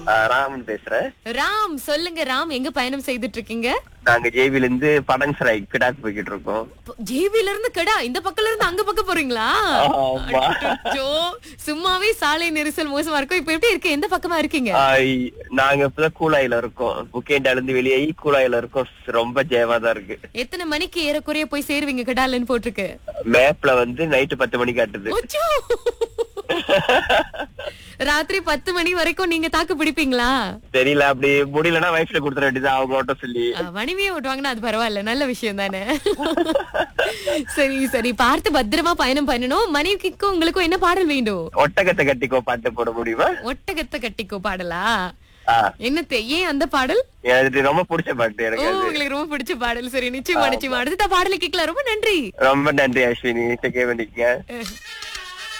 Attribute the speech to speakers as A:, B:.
A: ஆஹ் ராமன் பேசுறேன்
B: ராம் சொல்லுங்க ராம் எங்க பயணம் செய்துட்டு இருக்கீங்க
A: நாங்க ஜேபில இருந்து படன் சராய் கிடாக்கு போய்கிட்டு இருக்கோம்
B: ஜேபில இருந்து கடா இந்த பக்கத்துல இருந்து அங்க பக்கம் போறீங்களா
A: ஆமா.
B: அச்சோ, சும்மாவே சாலை நெரிசல் மோசமா இருக்கும் இப்ப எப்படி இருக்கு எந்த பக்கமா இருக்கீங்க
A: ஆஹ் இ- நாங்க இப்பதான் கூலாயில இருக்கோம் புக்கேண்டால இருந்து வெளியாகி கூலாயில இருக்கோம் ரொம்ப ஜெயமா தான் இருக்கு
B: எத்தனை மணிக்கு ஏறக்குறைய போய் சேருவீங்க கடாலன்னு போட்டிருக்கு
A: மேப்ல வந்து நைட்டு பத்து மணி காட்டுது
B: அச்சோ. ராத்திரி பத்து மணி வரைக்கும் நீங்க தாக்கு பிடிப்பீங்களா
A: தெரியல அப்படி முடியலன்னா வயசுல கொடுத்துட வேண்டியது அவங்க ஓட்ட சொல்லி
B: அஹ், மனைவியே ஓட்டுவாங்கன்னா அது பரவாயில்ல நல்ல விஷயம் தானே சரி சரி பார்த்து பத்திரமா பயணம் பண்ணணும் மனைவிக்கும் உங்களுக்கும் என்ன பாடல் வேண்டும்
A: ஒட்டகத்தை கட்டிக்கோ பாட்டு போட முடியுமா
B: ஒட்டகத்தை கட்டிக்கோ பாடலா
A: ஆஹ்
B: என்னத்தை ஏன் அந்த பாடல்
A: எனக்கு ரொம்ப பிடிச்ச பாட்டு
B: ஓ
A: எனக்கு அது
B: உங்களுக்கு ரொம்ப பிடிச்ச பாடல் சரி நிச்சயமா நிச்சயமா அடுத்த பாடலை கேட்கலாம் ரொம்ப நன்றி
A: ரொம்ப நன்றி அஸ்வினி கேட்க வேண்டிக்க
B: அஹ்.